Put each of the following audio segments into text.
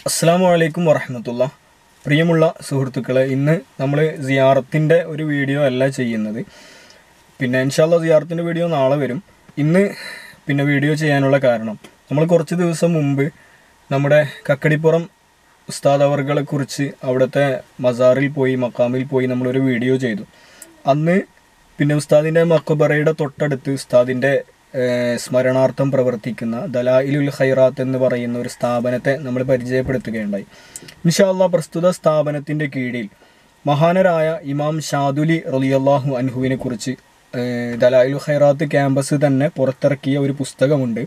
അസ്സാമു അലൈക്കും വറഹമത്തുള്ള പ്രിയമുള്ള സുഹൃത്തുക്കളെ ഇന്ന് നമ്മൾ സിയാറത്തിൻ്റെ ഒരു വീഡിയോ അല്ല ചെയ്യുന്നത് പിന്നെ ഇൻഷാല്ല സിയാറത്തിൻ്റെ വീഡിയോ നാളെ വരും ഇന്ന് പിന്നെ വീഡിയോ ചെയ്യാനുള്ള കാരണം നമ്മൾ കുറച്ച് ദിവസം മുമ്പ് നമ്മുടെ കക്കടിപ്പുറം ഉസ്താദ് അവർകളെ കുറിച്ച് അവിടുത്തെ മസാറിൽ പോയി മക്കാമിൽ പോയി നമ്മളൊരു വീഡിയോ ചെയ്തു അന്ന് പിന്നെ ഉസ്താദിൻ്റെ മക്കബറയുടെ തൊട്ടടുത്ത് ഉസ്താദിൻ്റെ ഏഹ്, സ്മരണാർത്ഥം പ്രവർത്തിക്കുന്ന ദലായിലുൽ ഖൈറാത്ത് എന്ന് പറയുന്ന ഒരു സ്ഥാപനത്തെ നമ്മൾ പരിചയപ്പെടുത്തുകയുണ്ടായി ഇൻഷാല്ല പ്രസ്തുത സ്ഥാപനത്തിൻ്റെ കീഴിൽ മഹാനരായ ഇമാം ഷാദുലി റലിയല്ലാഹു അൻഹുവിനെ കുറിച്ച് ദലായിലുൽ ഖൈറാത്ത് ക്യാമ്പസ് തന്നെ പുറത്തിറക്കിയ ഒരു പുസ്തകമുണ്ട്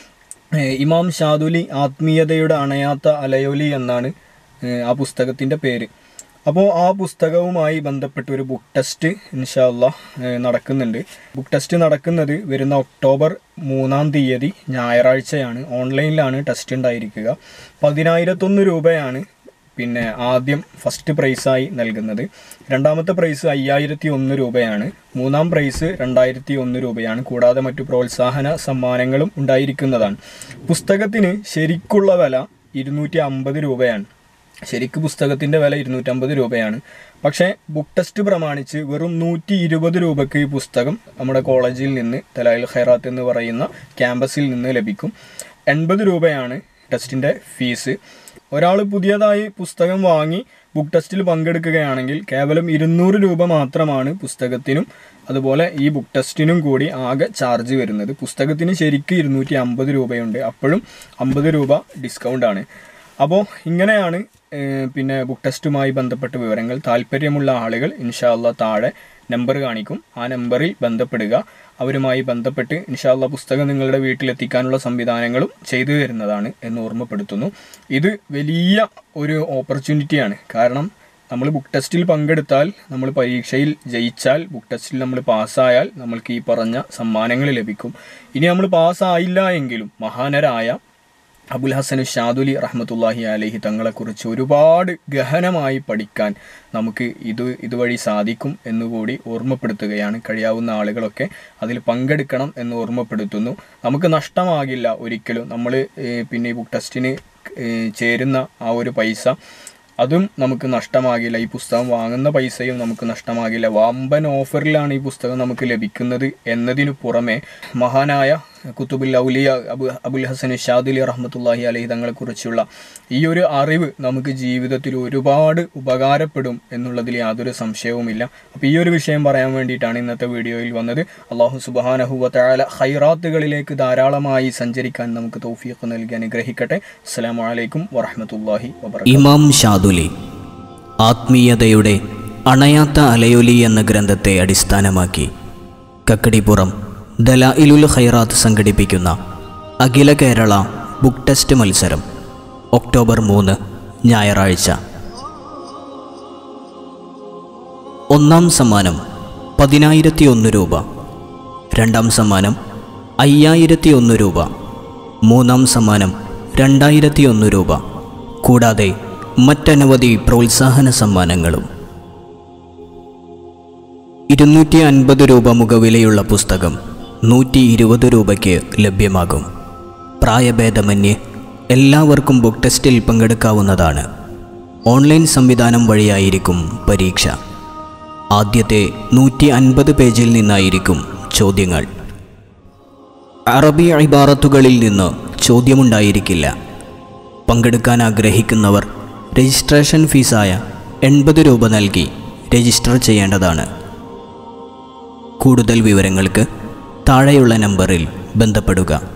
ഏഹ് ഇമാം ഷാദുലി ആത്മീയതയുടെ അണയാത്ത അലയൊലി എന്നാണ് ഏഹ് ആ പുസ്തകത്തിൻ്റെ പേര് അപ്പോൾ ആ പുസ്തകവുമായി ബന്ധപ്പെട്ട് ഒരു ബുക്ക് ടെസ്റ്റ് ഇൻഷാല്ല നടക്കുന്നുണ്ട് ബുക്ക് ടെസ്റ്റ് നടക്കുന്നത് വരുന്ന ഒക്ടോബർ മൂന്നാം തീയതി ഞായറാഴ്ചയാണ് ഓൺലൈനിലാണ് ടെസ്റ്റ് ഉണ്ടായിരിക്കുക പതിനായിരത്തൊന്ന് രൂപയാണ് പിന്നെ ആദ്യം ഫസ്റ്റ് പ്രൈസായി നൽകുന്നത് രണ്ടാമത്തെ പ്രൈസ് അയ്യായിരത്തി ഒന്ന് രൂപയാണ് മൂന്നാം പ്രൈസ് രണ്ടായിരത്തി ഒന്ന് രൂപയാണ് കൂടാതെ മറ്റു പ്രോത്സാഹന സമ്മാനങ്ങളും ഉണ്ടായിരിക്കുന്നതാണ് പുസ്തകത്തിന് ശരിക്കുള്ള വില ഇരുന്നൂറ്റി അമ്പത് രൂപയാണ് ശരിക്ക് പുസ്തകത്തിൻ്റെ വില ഇരുന്നൂറ്റമ്പത് രൂപയാണ് പക്ഷേ ബുക്ക് ടെസ്റ്റ് പ്രമാണിച്ച് വെറും നൂറ്റി ഇരുപത് രൂപയ്ക്ക് ഈ പുസ്തകം നമ്മുടെ കോളേജിൽ നിന്ന് തലായിൽ ഖൈറാത്ത് എന്ന് പറയുന്ന ക്യാമ്പസിൽ നിന്ന് ലഭിക്കും എൺപത് രൂപയാണ് ടെസ്റ്റിൻ്റെ ഫീസ് ഒരാൾ പുതിയതായി പുസ്തകം വാങ്ങി ബുക്ക് ടെസ്റ്റിൽ പങ്കെടുക്കുകയാണെങ്കിൽ കേവലം ഇരുന്നൂറ് രൂപ മാത്രമാണ് പുസ്തകത്തിനും അതുപോലെ ഈ ബുക്ക് ടെസ്റ്റിനും കൂടി ആകെ ചാർജ് വരുന്നത് പുസ്തകത്തിന് ശരിക്കും ഇരുന്നൂറ്റി അമ്പത് രൂപയുണ്ട് അപ്പോഴും അമ്പത് രൂപ ഡിസ്കൗണ്ടാണ് അപ്പോൾ ഇങ്ങനെയാണ് ഏഹ്, പിന്നെ ബുക്ക് ടെസ്റ്റുമായി ബന്ധപ്പെട്ട വിവരങ്ങൾ താല്പര്യമുള്ള ആളുകൾ ഇൻഷാല്ല താഴെ നമ്പർ കാണിക്കും ആ നമ്പറിൽ ബന്ധപ്പെടുക അവരുമായി ബന്ധപ്പെട്ട് ഇൻഷാല്ല പുസ്തകം നിങ്ങളുടെ വീട്ടിലെത്തിക്കാനുള്ള സംവിധാനങ്ങളും ചെയ്തു തരുന്നതാണ് എന്ന് ഓർമ്മപ്പെടുത്തുന്നു ഇത് വലിയ ഒരു ഓപ്പർച്യൂണിറ്റിയാണ് കാരണം നമ്മൾ ബുക്ക് ടെസ്റ്റിൽ പങ്കെടുത്താൽ നമ്മൾ പരീക്ഷയിൽ ജയിച്ചാൽ ബുക്ക് ടെസ്റ്റിൽ നമ്മൾ പാസ്സായാൽ നമ്മൾക്ക് ഈ പറഞ്ഞ സമ്മാനങ്ങൾ ലഭിക്കും ഇനി നമ്മൾ പാസ്സായില്ല എങ്കിലും മഹാനരായ അബുൽ ഹസൻ ഷാദുലി റഹ്മത്തുല്ലാഹി അലഹി തങ്ങളെക്കുറിച്ച് ഒരുപാട് ഗഹനമായി പഠിക്കാൻ നമുക്ക് ഇത് ഇതുവഴി സാധിക്കും എന്നുകൂടി ഓർമ്മപ്പെടുത്തുകയാണ് കഴിയാവുന്ന ആളുകളൊക്കെ അതിൽ പങ്കെടുക്കണം എന്ന് ഓർമ്മപ്പെടുത്തുന്നു നമുക്ക് നഷ്ടമാകില്ല ഒരിക്കലും നമ്മൾ പിന്നെ ഈ ബുക്ക് ടെസ്റ്റിന് ഏഹ്, ചേരുന്ന ആ ഒരു പൈസ അതും നമുക്ക് നഷ്ടമാകില്ല ഈ പുസ്തകം വാങ്ങുന്ന പൈസയും നമുക്ക് നഷ്ടമാകില്ല വമ്പൻ ഓഫറിലാണ് ഈ പുസ്തകം നമുക്ക് ലഭിക്കുന്നത് എന്നതിനു പുറമെ മഹാനായ കുത്തുബുൽ ഔലിയ അബു അബുൽ ഹസൻ ഷാദുലി റഹ്മത്തുല്ലാഹി അലഹി തങ്ങളെക്കുറിച്ചുള്ള ഈ ഒരു അറിവ് നമുക്ക് ജീവിതത്തിൽ ഒരുപാട് ഉപകാരപ്പെടും എന്നുള്ളതിൽ യാതൊരു സംശയവുമില്ല അപ്പോൾ ഈ ഒരു വിഷയം പറയാൻ വേണ്ടിയിട്ടാണ് ഇന്നത്തെ വീഡിയോയിൽ വന്നത് അള്ളാഹു സുബാനഹുവ താല ഹൈറാത്തുകളിലേക്ക് ധാരാളമായി സഞ്ചരിക്കാൻ നമുക്ക് തൗഫീഖ് നൽകി അനുഗ്രഹിക്കട്ടെ അസ്സലാമു അലൈക്കും വറഹ്മത്തുള്ളാഹി വബറകാതുഹു ഇമാം ഷാദുലി ആത്മീയതയുടെ അണയാത്ത അലയൊലി എന്ന ഗ്രന്ഥത്തെ അടിസ്ഥാനമാക്കി കക്കടിപ്പുറം ദലായിലുൽ ഖൈറാത്ത് സംഘടിപ്പിക്കുന്ന അഖില കേരള ബുക്ക് ടെസ്റ്റ് മത്സരം ഒക്ടോബർ മൂന്ന് ഞായറാഴ്ച ഒന്നാം സമ്മാനം പതിനായിരത്തി ഒന്ന് രൂപ രണ്ടാം സമ്മാനം അയ്യായിരത്തി ഒന്ന് രൂപ മൂന്നാം സമ്മാനം രണ്ടായിരത്തി ഒന്ന് രൂപ കൂടാതെ മറ്റനവധി പ്രോത്സാഹന സമ്മാനങ്ങളും ഇരുന്നൂറ്റി അൻപത് രൂപ മുഖവിലയുള്ള പുസ്തകം നൂറ്റി ഇരുപത് രൂപയ്ക്ക് ലഭ്യമാകും പ്രായഭേദമന്യേ എല്ലാവർക്കും ബുക്ക് ടെസ്റ്റിൽ പങ്കെടുക്കാവുന്നതാണ് ഓൺലൈൻ സംവിധാനം വഴിയായിരിക്കും പരീക്ഷ ആദ്യത്തെ നൂറ്റി അൻപത് പേജിൽ നിന്നായിരിക്കും ചോദ്യങ്ങൾ അറബി ഇബാറത്തുകളിൽ നിന്ന് ചോദ്യമുണ്ടായിരിക്കില്ല പങ്കെടുക്കാൻ ആഗ്രഹിക്കുന്നവർ രജിസ്ട്രേഷൻ ഫീസായ എൺപത് രൂപ നൽകി രജിസ്റ്റർ ചെയ്യേണ്ടതാണ് കൂടുതൽ വിവരങ്ങൾക്ക് താഴെയുള്ള നമ്പറിൽ ബന്ധപ്പെടുക